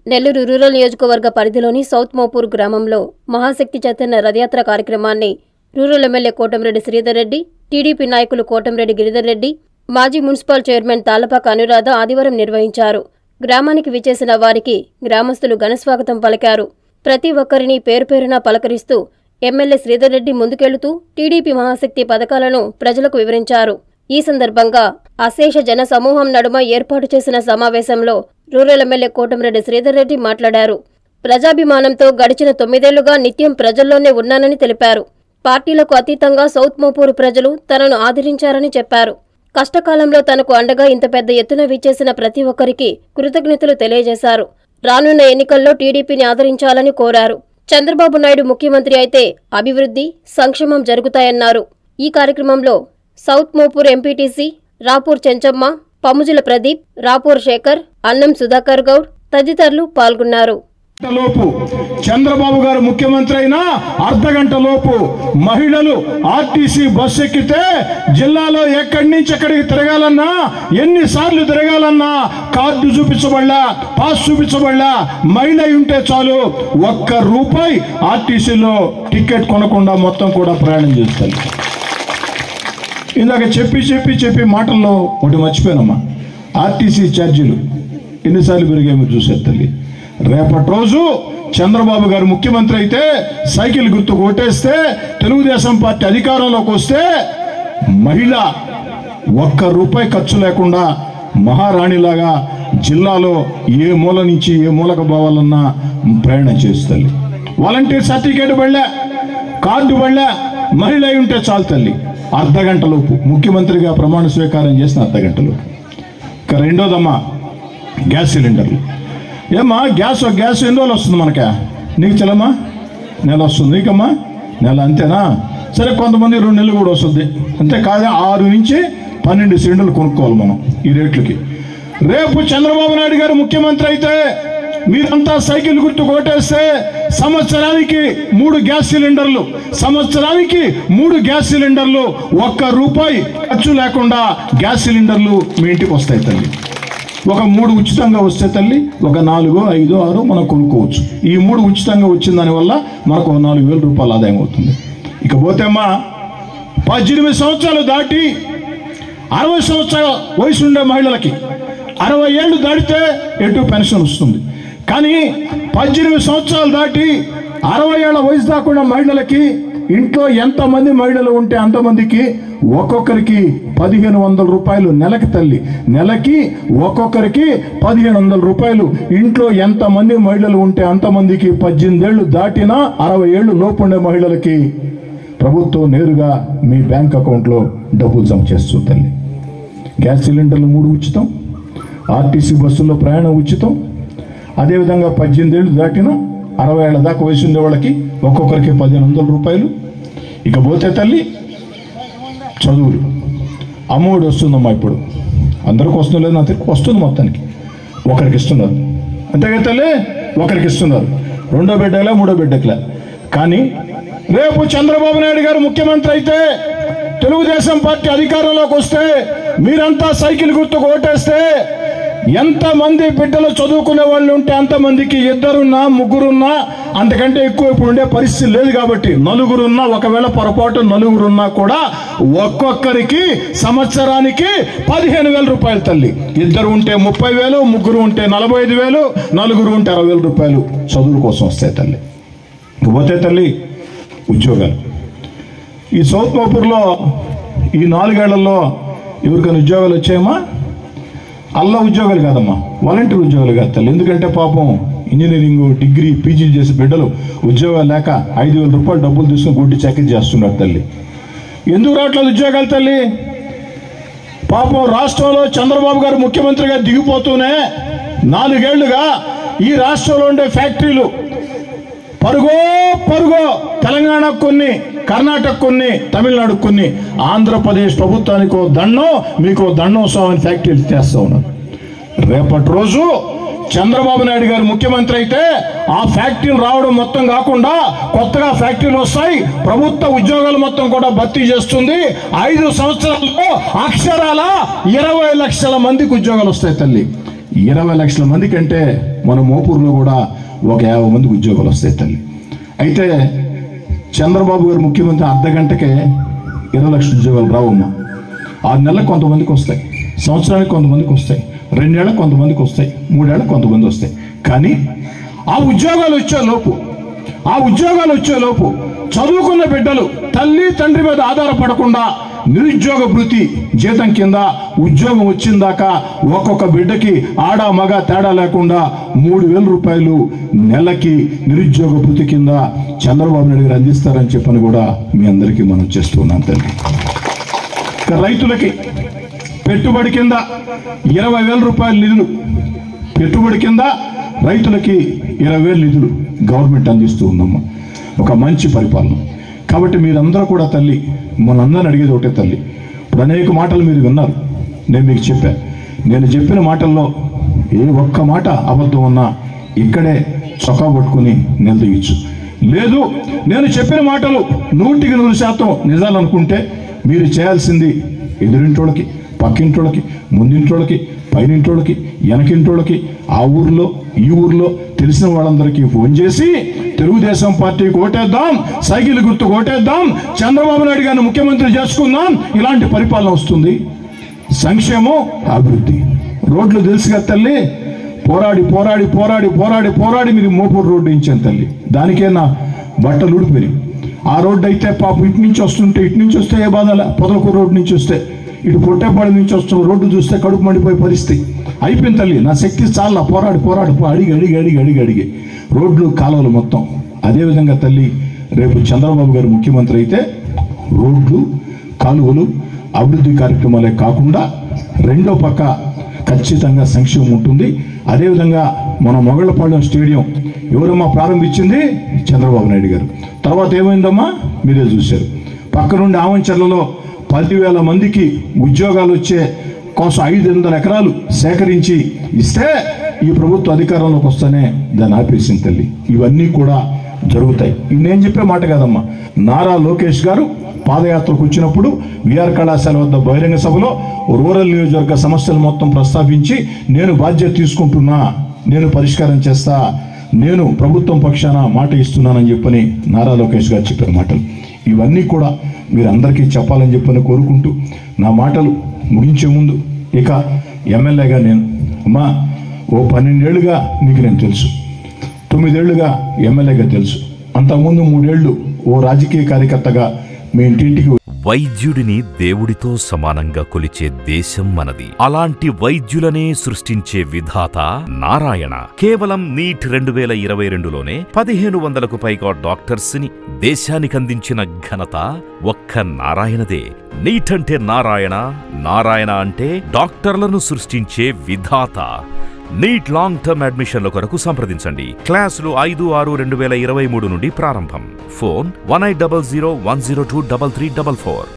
Nellore rural నియోజకవర్గ పరిధిలోని south Mopur గ్రామంలో మహాశక్తి చైతన్య రథయాత్ర కార్యక్రమాన్ని రూరల్ ఎమ్మెల్యే కోటంరెడ్డి శ్రీధర్ రెడ్డి టీడీపీ నాయకులు కోటంరెడ్డి గిరిధర్ రెడ్డి మాజీ మున్సిపల్ చైర్మన్ తాళ్లపాక అనురాధ ఆదివారం నిర్వహించారు గ్రామానికి విచ్చేసిన వారికి గ్రామస్తులు ఘనస్వాగతం పలికారు ప్రతి ఒక్కరిని పేరు పేరున పలకరిస్తూ ఎమ్మెల్యే శ్రీధర్ రెడ్డి ముందుకెళ్తూ టీడీపీ మహాశక్తి పథకాలను ప్రజలకు వివరించారు ఈ సందర్భంగా అశేష జన సమూహం నడుమ ఏర్పాటు చేసిన సమావేశంలో రూరల్ ఎమ్మెల్యే కోటంరెడ్డి శ్రీధర్ రెడ్డి మాట్లాడారు ప్రజాభిమానంతో గడిచిన తొమ్మిదేళ్లుగా నిత్యం ప్రజల్లోనే ఉన్నానని తెలిపారు పార్టీలకు అతీతంగా సౌత్ మోపూరు ప్రజలు తనను ఆదరించారని చెప్పారు కష్టకాలంలో తనకు అండగా ఇంత పెద్ద ఎత్తున విచ్చేసిన ప్రతి ఒక్కరికి కృతజ్ఞతలు తెలియజేశారు రానున్న ఎన్నికల్లో టీడీపీని ఆదరించాలని కోరారు చంద్రబాబు నాయుడు ముఖ్యమంత్రి అయితే అభివృద్ధి సంక్షేమం జరుగుతాయన్నారు ఈ కార్యక్రమంలో సౌత్ మోపూర్ ఎంపీటీసీ రాపూర్ చెంచమ్మ పముజుల ప్రదీప్ రాపూర్ శేఖర్ అన్నం సుధాకర్ గౌడ్ తదితరులు పాల్గొన్నారు గంట లోపు చంద్రబాబు గారు ముఖ్యమంత్రి అయినా అర్ధ గంట లోపు మహిళలు ఆర్టీసీ బస్సు ఎక్కితే జిల్లాలో ఎక్కడి నుంచి ఎక్కడికి తిరగాలన్నా ఎన్నిసార్లు తిరగాలన్నా కార్డు చూపించబడలా పాస్ చూపించబడలా మహిళ అయి ఉంటే చాలు ఒక్క రూపాయి ఆర్టీసీలో టికెట్ కొనకుండా మొత్తం కూడా ప్రయాణం చేస్తారు ఇందాక చెప్పి చెప్పి చెప్పి మాటల్లో ఒకటి మర్చిపోయానమ్మా ఆర్టీసీ ఛార్జీలు ఎన్నిసార్లు పెరిగామో చూసారు తల్లి రేపటి రోజు చంద్రబాబు గారు ముఖ్యమంత్రి అయితే సైకిల్ గుర్తు కొట్టేస్తే తెలుగుదేశం పార్టీ అధికారంలోకి వస్తే మహిళ ఒక్క రూపాయి ఖర్చు లేకుండా మహారాణిలాగా జిల్లాలో ఏ మూల నుంచి ఏ మూలకు పోవాలన్నా ప్రయాణం చేస్తుంది వాలంటీర్ సర్టిఫికేట్ పడలే కార్డు పడలే మహిళ అయి ఉంటే చాలు తల్లి అర్ధ గంటలోపు ముఖ్యమంత్రిగా ప్రమాణ స్వీకారం చేసిన అర్ధ గంటలోపు ఇక రెండోదమ్మా గ్యాస్ సిలిండర్లు ఏమ్మా గ్యాస్ గ్యాస్ ఎన్ని రోజులు వస్తుంది మనక నీకు చెల్లమ్మా నెల వస్తుంది నీకమ్మా నెల అంతేనా సరే కొంతమంది రెండు నెలలు కూడా వస్తుంది అంతే కాదు ఆరు నుంచి పన్నెండు సిలిండర్లు కొనుక్కోవాలి మనం ఈ రేట్లకి రేపు చంద్రబాబు నాయుడు గారు ముఖ్యమంత్రి అయితే మీరంతా సైకిల్ గుర్తు కొట్టేస్తే సంవత్సరానికి మూడు గ్యాస్ సిలిండర్లు సంవత్సరానికి మూడు గ్యాస్ సిలిండర్లు ఒక్క రూపాయి ఖర్చు లేకుండా గ్యాస్ సిలిండర్లు మీ ఇంటికి వస్తాయి తల్లి ఒక మూడు ఉచితంగా వస్తే తల్లి ఒక నాలుగో ఐదో ఆరో మనం కొనుక్కోవచ్చు ఈ మూడు ఉచితంగా వచ్చిన దానివల్ల మనకు ఒక నాలుగు వేల రూపాయలు ఆదాయం అవుతుంది ఇకపోతే అమ్మా పద్దెనిమిది సంవత్సరాలు దాటి అరవై సంవత్సరాల వయసు ఉండే మహిళలకి అరవై ఏళ్ళు దాటితే ఎటు పెన్షన్ వస్తుంది కానీ పద్దెనిమిది సంవత్సరాలు దాటి అరవై ఏళ్ళ వయసు దాకుండా మహిళలకి ఇంట్లో ఎంతమంది మహిళలు ఉంటే అంతమందికి ఒక్కొక్కరికి పదిహేను వందల రూపాయలు నెలకి తల్లి నెలకి ఒక్కొక్కరికి పదిహేను వందల రూపాయలు ఇంట్లో ఎంతమంది మహిళలు ఉంటే అంతమందికి పద్దెనిమిది ఏళ్ళు దాటినా అరవై ఏళ్ళు లోపు ఉండే మహిళలకి ప్రభుత్వం నేరుగా మీ బ్యాంక్ అకౌంట్లో డబ్బులు జమ చేస్తుంది తల్లి గ్యాస్ సిలిండర్లు మూడు ఉచితం ఆర్టీసీ బస్సుల్లో ప్రయాణం ఉచితం అదేవిధంగా పద్దెనిమిది ఏళ్ళు దాటిన అరవై ఏళ్ళ దాకా వయసు ఉండే వాళ్ళకి ఒక్కొక్కరికి పదిహేను వందల రూపాయలు ఇక పోతే తల్లి చదువులు అమ్మఒడి వస్తుందమ్మా ఇప్పుడు అందరికి వస్తుందో లేదు నాకు తెలియదు వస్తుంది మొత్తానికి ఒకరికి ఇస్తున్నారు అంతేగా తల్లి ఒకరికి ఇస్తున్నారు రెండో బిడ్డలే మూడో బిడ్డకులే కానీ రేపు చంద్రబాబు నాయుడు గారు ముఖ్యమంత్రి అయితే తెలుగుదేశం పార్టీ అధికారంలోకి వస్తే మీరంతా సైకిల్ గుర్తుకు ఓటేస్తే ఎంతమంది బిడ్డలు చదువుకునే వాళ్ళు ఉంటే అంతమందికి ఇద్దరున్నా ముగ్గురున్నా అంతకంటే ఎక్కువ ఇప్పుడు ఉండే పరిస్థితి లేదు కాబట్టి నలుగురున్నా ఒకవేళ పొరపాటు నలుగురున్నా కూడా ఒక్కొక్కరికి సంవత్సరానికి పదిహేను వేల రూపాయలు తల్లి ఇద్దరు ఉంటే ముప్పై వేలు ముగ్గురు ఉంటే నలభై ఐదు వేలు నలుగురు ఉంటే అరవై వేల రూపాయలు చదువుల కోసం వస్తాయి తల్లి పోతే తల్లి ఉద్యోగాలు ఈ సౌత్ మోపూర్లో ఈ నాలుగేళ్లలో ఎవరికైనా ఉద్యోగాలు వచ్చాయమ్మా అల్లా ఉద్యోగాలు కాదమ్మా వాలంటీర్ ఉద్యోగాలు కాదు తల్లి ఎందుకంటే పాపం ఇంజనీరింగ్ డిగ్రీ పీజీ చేసే బిడ్డలు ఉద్యోగాలు లేక ఐదు వేల రూపాయలు డబ్బులు తీసుకుని గుడ్డి చాకరీ చేస్తున్నారు తల్లి ఎందుకు రావట్లేదు ఉద్యోగాలు తల్లి పాపం రాష్ట్రంలో చంద్రబాబు గారు ముఖ్యమంత్రిగా దిగిపోతూనే నాలుగేళ్లుగా ఈ రాష్ట్రంలో ఉండే ఫ్యాక్టరీలు పరుగో పరుగో తెలంగాణ కొన్ని కర్ణాటక కొన్ని తమిళనాడు కొన్ని ఆంధ్రప్రదేశ్ ప్రభుత్వానికి ఓ దండం మీకు ఓ దండం స్వామి ఫ్యాక్టరీలు చేస్తూ ఉన్నారు రేపటి రోజు చంద్రబాబు నాయుడు గారు ముఖ్యమంత్రి అయితే ఆ ఫ్యాక్టరీలు రావడం మొత్తం కాకుండా కొత్తగా ఫ్యాక్టరీలు వస్తాయి ప్రభుత్వ ఉద్యోగాలు మొత్తం కూడా భర్తీ చేస్తుంది ఐదు సంవత్సరాల్లో అక్షరాల ఇరవై లక్షల మందికి ఉద్యోగాలు వస్తాయి తల్లి ఇరవై లక్షల మంది కంటే మన మోపూర్లో కూడా ఒక యాభై మందికి ఉద్యోగాలు వస్తాయి తల్లి అయితే చంద్రబాబు గారు ముఖ్యమంత్రి అర్ధ గంటకే ఇరవై లక్షల ఉద్యోగాలు రావమ్మా ఆరు నెలలకు కొంతమందికి వస్తాయి సంవత్సరానికి కొంతమందికి వస్తాయి రెండేళ్ళకి కొంతమందికి వస్తాయి మూడేళ్ళకి కొంతమంది వస్తాయి కానీ ఆ ఉద్యోగాలు వచ్చే లోపు ఆ ఉద్యోగాలు వచ్చే లోపు చదువుకున్న బిడ్డలు తల్లి తండ్రి మీద ఆధారపడకుండా నిరుద్యోగ భృతి జీతం కింద ఉద్యోగం వచ్చిందాక ఒక్కొక్క బిడ్డకి ఆడ మగ తేడా లేకుండా మూడు వేల రూపాయలు నెలకి నిరుద్యోగ భృతి కింద చంద్రబాబు నాయుడు గారు అందిస్తారని చెప్పని కూడా మీ అందరికీ మనం చేస్తున్నాం తల్లి ఇక రైతులకి పెట్టుబడి కింద ఇరవై వేల రూపాయల నిధులు పెట్టుబడి కింద రైతులకి ఇరవై వేల నిధులు గవర్నమెంట్ అందిస్తూ ఉందమ్మా ఒక మంచి పరిపాలన కాబట్టి మీరందరూ కూడా తల్లి మనందరిని అడిగేది ఒకటే తల్లి ఇప్పుడు అనేక మాటలు మీరు విన్నారు నేను మీకు చెప్పాను నేను చెప్పిన మాటల్లో ఏ ఒక్క మాట అబద్ధం ఉన్నా ఇక్కడే చొక్కా పట్టుకుని నిలదీయచ్చు లేదు నేను చెప్పిన మాటలు నూటికి నూరు శాతం నిజాలనుకుంటే మీరు చేయాల్సింది ఎదురింటోళ్ళకి పక్కింటోళ్ళకి ముందింటోళ్ళకి పైనింటోళ్ళకి వెనకింటోళ్ళకి ఆ ఊర్లో ఈ ఊర్లో తెలిసిన వాళ్ళందరికీ ఫోన్ చేసి తెలుగుదేశం పార్టీకి ఓటేద్దాం సైకిల్ గుర్తు ఓటేద్దాం చంద్రబాబు నాయుడు గారిని ముఖ్యమంత్రి చేసుకుందాం ఇలాంటి పరిపాలన వస్తుంది సంక్షేమం అభివృద్ధి రోడ్లు తెలుసుగా తల్లి పోరాడి పోరాడి పోరాడి పోరాడి పోరాడి మీరు మోపూరు రోడ్డు ఇచ్చాను తల్లి దానికే నా బట్టలు ఊడిపోయినాయి ఆ రోడ్డు అయితే పాపం ఇటు నుంచి వస్తుంటే ఇటు నుంచి వస్తే ఏ బాధ పొదలకూరు రోడ్డు నుంచి వస్తే ఇటు పొట్టేపాడు నుంచి వస్తున్న రోడ్డు చూస్తే కడుపు మండిపోయే పరిస్థితి అయిపోయింది తల్లి నా శక్తి చాలా పోరాడి పోరాడి పో- అడిగి అడిగి అడిగి అడిగి అడిగి రోడ్లు కాలువలు మొత్తం అదేవిధంగా తల్లి రేపు చంద్రబాబు గారు ముఖ్యమంత్రి అయితే రోడ్లు కాలువలు అభివృద్ధి కార్యక్రమాలే కాకుండా రెండో పక్క ఖచ్చితంగా సంక్షేమం ఉంటుంది అదేవిధంగా మన మొగళ్ళపాళెం స్టేడియం ఎవరమ్మా ప్రారంభించింది చంద్రబాబు నాయుడు గారు తర్వాత ఏమైందమ్మా మీరే చూశారు పక్క నుండి ఆవంచర్లలో పదివేల మందికి ఉద్యోగాలు వచ్చే కోసం ఐదు వందల ఎకరాలు సేకరించి ఇస్తే ఈ ప్రభుత్వ అధికారంలోకి వస్తేనే దాన్ని ఆపేసింది తల్లి ఇవన్నీ కూడా జరుగుతాయి ఇది నేను చెప్పే మాట కాదమ్మా నారా లోకేష్ గారు పాదయాత్రకు వచ్చినప్పుడు విఆర్ కళాశాల వద్ద బహిరంగ సభలో రూరల్ నియోజకవర్గ సమస్యలు మొత్తం ప్రస్తావించి నేను బాధ్యత తీసుకుంటున్నా నేను పరిష్కారం చేస్తా నేను ప్రభుత్వం పక్షాన మాట ఇస్తున్నానని చెప్పని నారా లోకేష్ గారు చెప్పిన మాటలు ఇవన్నీ కూడా మీరు అందరికీ చెప్పాలని చెప్పని కోరుకుంటూ నా మాటలు ముగించే ముందు ఇక ఎమ్మెల్యేగా నేను అమ్మా ఓ పన్నెండేళ్లుగా నీకు నేను తెలుసు తొమ్మిదేళ్లుగా ఎమ్మెల్యేగా తెలుసు అంతకుముందు మూడేళ్లు ఓ రాజకీయ కార్యకర్తగా మీ ఇంటింటికి వైద్యుడిని దేవుడితో సమానంగా కొలిచే దేశం మనది అలాంటి వైద్యులనే సృష్టించే విధాత నారాయణ కేవలం నీట్ రెండు వేల ఇరవై రెండులోనే పదిహేను వందలకు పైగా డాక్టర్స్ ని దేశానికందించిన ఘనత ఒక్క నారాయణదే నీట్ అంటే నారాయణ నారాయణ అంటే డాక్టర్లను సృష్టించే విధాత నీట్ లాంగ్ టర్మ్ అడ్మిషన్ల కొరకు సంప్రదించండి క్లాసులు ఐదు ఆరు రెండు వేల ఇరవై మూడు నుండి ప్రారంభం phone one eight double zero one zero two double three double four